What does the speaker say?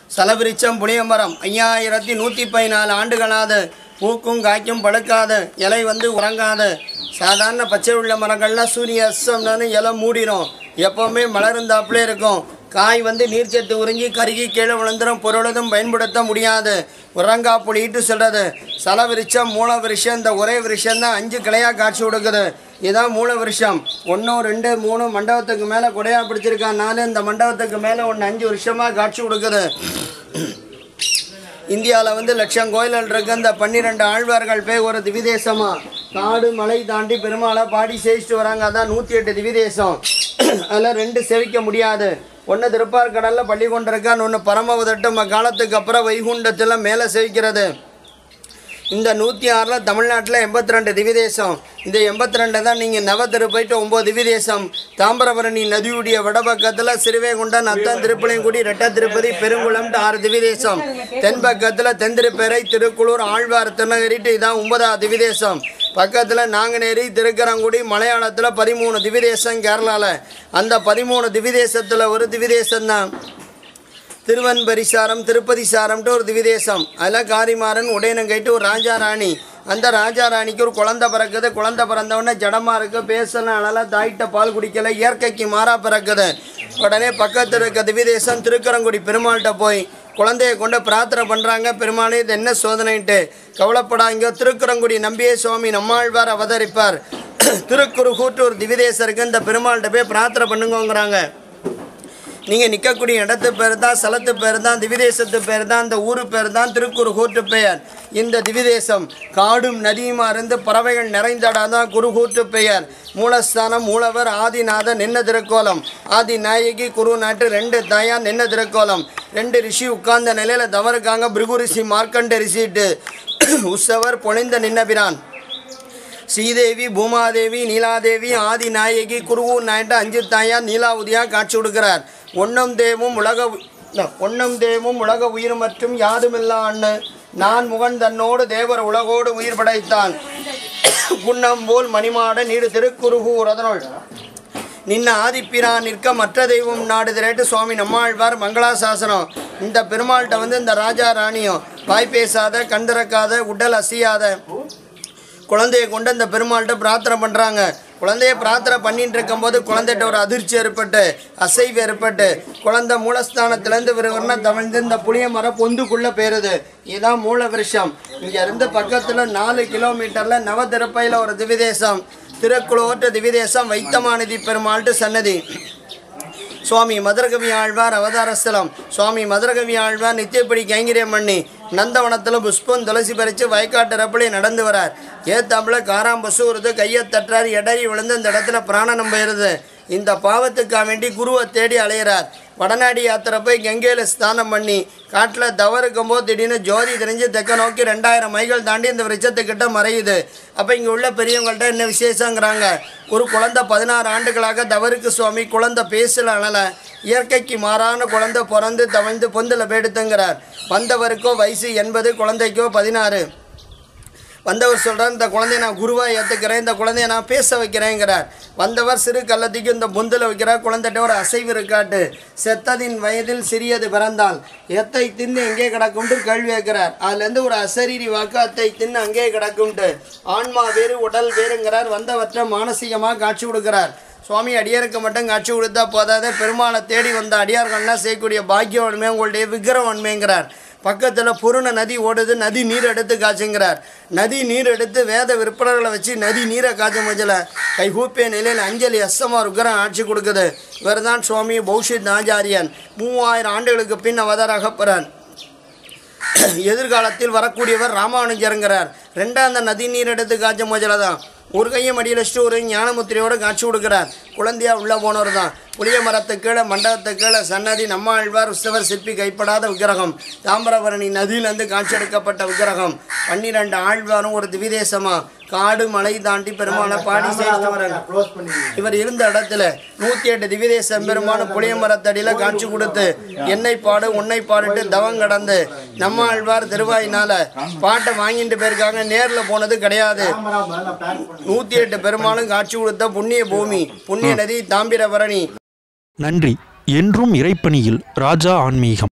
சலவிருச்சம் புளியமரம் ஐயாயிரத்தி நூற்றி பதினாலு ஆண்டுகளாது பூக்கும் காய்க்கும் பழுக்காது இலை வந்து உறங்காது சாதாரண பச்சை உள்ள மரங்கள்லாம் சூரிய அஸ்தம்னு இலை மூடிடும் எப்போவுமே மலர்ந்தாப்புலே இருக்கும் காய் வந்து நீர்ச்சத்து உறிஞ்சி கருகி கீழே விழுந்துரும் பொருளதும் பயன்படுத்த முடியாது உறங்கா புளிட்டு சொல்கிறது சல விருட்சம் மூல விருஷம் இந்த ஒரே விருஷம் தான் அஞ்சு கிளையாக காட்சி கொடுக்குது இதுதான் மூல விருஷம் ஒன்று ரெண்டு மூணு மண்டபத்துக்கு மேலே குடையாக பிடிச்சிருக்கா நாலு இந்த மண்டபத்துக்கு மேலே ஒன்று அஞ்சு வருஷமாக காட்சி கொடுக்குது இந்தியாவில் வந்து லட்சம் கோயில்கள் இருக்கு இந்த பன்னிரெண்டு ஆழ்வார்கள் போய் ஒரு திவிதேசமா காடு மலை தாண்டி பெருமாளை பாடி சேவிச்சுட்டு வராங்க அதான் நூற்றி எட்டு திவிதேசம் அதில் ரெண்டு சேவிக்க முடியாது ஒன்று திருப்பார் கடலில் பள்ளி கொண்டிருக்கான் ஒன்று பரமவதட்டம் காலத்துக்கு அப்புறம் வைகுண்டத்தில் மேலே சேவிக்கிறது இந்த நூற்றி ஆறில் தமிழ்நாட்டில் எண்பத்தி ரெண்டு திவிதேசம் இந்த எண்பத்தி ரெண்டு தான் நீங்கள் நவத்திரு போயிட்டு ஒம்பது திவிதேசம் தாமிரபரணி நதியுடைய வடபக்கத்தில் சிறுவேகுண்டம் அத்தம் திருப்புளியங்குடி ரெட்ட திருப்பதி பெருங்குளம்ட்டு ஆறு திவிதேசம் தென்பக்கத்தில் தென் திருப்பேரை திருக்குளூர் ஆழ்வார் திருநகரிட்டு இதான் ஒன்பதாவது திவிதேசம் பக்கத்தில் நாங்குநேரி திருக்கரங்குடி மலையாளத்தில் பதிமூணு திவிதேசம் கேரளாவில் அந்த பதிமூணு திவிதேசத்தில் ஒரு திவிதேசம் தான் திருவன்பரிசாரம் திருப்பதி சாரம்ட்டு ஒரு திவிதேசம் அதில் காரிமாறன் உடையனங்கைட்டு ஒரு ராஜா ராணி அந்த ராஜா ராணிக்கு ஒரு குழந்தை பிறக்குது குழந்தை பிறந்தவுடனே ஜடமாக இருக்குது பேசலாம் அழலாம் தாயிட்ட பால் குடிக்கல இயற்கைக்கு மாறா பிறக்குது உடனே பக்கத்தில் இருக்க திவிதேசம் திருக்கரங்குடி பெருமாள்கிட்ட போய் குழந்தைய கொண்டு பிரார்த்தனை பண்ணுறாங்க பெருமாளே இது என்ன சோதனைன்ட்டு கவலைப்படாங்க திருக்குறங்குடி நம்பியே சுவாமி நம்மாழ்வார் அவதரிப்பார் திருக்குறுகூட்டூர் திவிதேசருக்கு இந்த பெருமாள்கிட்ட போய் பிரார்த்தனை பண்ணுங்கோங்கிறாங்க நீங்கள் நிற்கக்கூடிய இடத்து பேர் தான் ஸ்தலத்து பேர் தான் திவிதேசத்து பேர் தான் இந்த ஊரு பேர் தான் திருக்குறுகூட்டு பெயர் இந்த திவிதேசம் காடும் நதியுமா இருந்து பறவைகள் நிறைந்தடாதான் குருகூட்டு பெயர் மூலஸ்தானம் மூலவர் ஆதிநாதன் நின்ன திருக்கோலம் ஆதி நாயகி குரு நாட்டு ரெண்டு தாயா நின்ன திருக்கோலம் ரெண்டு ரிஷி உட்கார்ந்த நிலையில் தவறுக்காங்க பிருகு ரிஷி மார்க்கண்ட ரிஷிட்டு உற்சவர் பொழிந்த நின்னபிரான் ஸ்ரீதேவி பூமாதேவி நீலாதேவி ஆதி நாயகி குருவூர் நாயிட்ட அஞ்சு தாயார் நீலாவதியா காட்சி கொடுக்கிறார் ஒன்னும் தேவும் உலக உ- இல்ல, ஒன்னும் தேவும் உலக உயிர் மற்றும் யாதுமில்லா அண்ணு நான் முகன் தன்னோடு தேவர் உலகோடு உயிர் படைத்தான் குன்னம் போல் மணிமாட நீடு திருக்குருகூர் அதனுள் நின்ன ஆதிப்பிரான் நிற்க மற்ற தெய்வம் நாடு திரேட்டு சுவாமி நம்மாழ்வார் மங்களாசாசனம் இந்த பெருமாள்கிட்ட வந்து இந்த ராஜா ராணியும் வாய் பேசாத கண் திறக்காத உடல் அசையாத குழந்தையை கொண்டு அந்த பெருமாள்கிட்ட பிரார்த்தனை பண்ணுறாங்க குழந்தைய பிரார்த்தனை பண்ணிட்டு இருக்கும்போது குழந்தைகிட்ட ஒரு அதிர்ச்சி ஏற்பட்டு அசைவு ஏற்பட்டு குழந்தை மூலஸ்தானத்துலேருந்து விறுவிறுன்னு தமிழ்ந்து இந்த புளிய மரம் பொந்துக்குள்ளே போயிருது இதுதான் மூல விருஷம் இங்கே இருந்து பக்கத்தில் நாலு கிலோமீட்டரில் நவதிருப்பையில் ஒரு திவிதேசம் திருக்குளோட்டு திவிதேசம் வைத்தமாநிதி பெருமாள்ட்டு சன்னதி சுவாமி மதுரகவி ஆழ்வார் அவதாரஸ்தலம் சுவாமி மதுரகவி ஆழ்வார் நித்தியப்படி கைங்கரியம் பண்ணி நந்தவனத்தில் புஷ்பம் துளசி பறித்து வயக்காட்டு ரப்பலி நடந்து வரார் ஏத்தாப்புல காராம் பசு வருது கையை தட்டுறார் எடறி விழுந்து இந்த இடத்துல பிராணனம் போயிருது இந்த பாவத்துக்காக வேண்டி குருவை தேடி அலையிறார் வடநாடி யாத்திரை போய் கங்கையில் ஸ்நானம் பண்ணி காட்டில் தவறுக்கும் போது திடீர்னு ஜோதி தெரிஞ்சு தெக்க நோக்கி ரெண்டாயிரம் மைகள் தாண்டி இந்த விருட்சத்துக்கிட்ட மறையுது அப்போ இங்கே உள்ள பெரியவங்கள்ட்ட என்ன விசேஷங்கிறாங்க ஒரு குழந்தை பதினாறு ஆண்டுகளாக தவறுக்கு சுவாமி குழந்தை பேசல அழல இயற்கைக்கு மாறான குழந்தை பிறந்து தவழ்ந்து பொந்தில் போயிடுத்துங்கிறார் வந்தவருக்கோ வயசு எண்பது குழந்தைக்கோ பதினாறு வந்தவர் சொல்கிறார் இந்த குழந்தைய நான் குருவாக ஏற்றுக்கிறேன் இந்த குழந்தைய நான் பேச வைக்கிறேங்கிறார் வந்தவர் சிறு கள்ளத்துக்கு இந்த பொந்தில் வைக்கிறார் குழந்தைகிட்ட ஒரு அசைவு இருக்காட்டு செத்ததின் வயதில் சிறியது பிறந்தால் எத்தை தின்னு எங்கே கிடக்கும்ட்டு கேள்வி கேட்கிறார் அதுலேருந்து ஒரு அசரீரி வாக்கு அத்தை தின்னு அங்கே கிடக்கும்ட்டு ஆன்மா வேறு உடல் வேறுங்கிறார் வந்தவற்றை மானசீகமாக காட்சி கொடுக்கிறார் சுவாமி அடியாருக்கு மட்டும் காட்சி கொடுத்தா போதாத பெருமாளை தேடி வந்த அடியார்கள்லாம் செய்யக்கூடிய பாக்கியம் உண்மை உங்களுடைய விக்கிரம் உண்மைங்கிறார் பக்கத்தில் புருண நதி ஓடுது நதி நீர் எடுத்து காய்ச்சுங்கிறார் நதி நீர் எடுத்து வேத விற்பனர்களை வச்சு நதி நீரை காய்ச்சும் மஜல கைகூப்பிய நிலையில் அஞ்சலி அஸ்தமா ருக்கரம் ஆட்சி கொடுக்குது இவர் தான் சுவாமி பௌஷித் ஆச்சாரியன் மூவாயிரம் ஆண்டுகளுக்கு பின் அவதாராகப்படுறார் எதிர்காலத்தில் வரக்கூடியவர் ராமானுஜருங்கிறார் ரெண்டாம் அந்த நதி நீர் எடுத்து காய்ச்ச மோஜல தான் ஒரு கையை மடியில் வச்சுட்டு ஒரு ஞானமுத்திரையோட காட்சி கொடுக்கிறார் குழந்தையா உள்ளே போனவர் தான் புளிய மரத்து கீழே மண்டபத்து கீழே சன்னதி நம்மாழ்வார் உற்சவர் சிற்பி கைப்படாத விக்கிரகம் தாமிரபரணி நதியிலேருந்து காட்சி எடுக்கப்பட்ட விக்கிரகம் பன்னிரெண்டு ஆழ்வாரும் ஒரு திவிதேசமா காடு மலை தாண்டி பெருமாளை பாடி சேர்த்து வராங்க இவர் இருந்த இடத்துல நூத்தி எட்டு திவிதேச பெருமான புளிய மரத்தடியில காட்சி கொடுத்து என்னை பாடு உன்னை பாடுட்டு தவம் கடந்து நம்ம ஆழ்வார் திருவாயினால பாட்டை வாங்கிட்டு போயிருக்காங்க நேர்ல போனது கிடையாது நூத்தி எட்டு பெருமாளும் காட்சி கொடுத்த புண்ணிய பூமி புண்ணிய நதி தாம்பிரபரணி நன்றி என்றும் இறைப்பணியில் ராஜா ஆன்மீகம்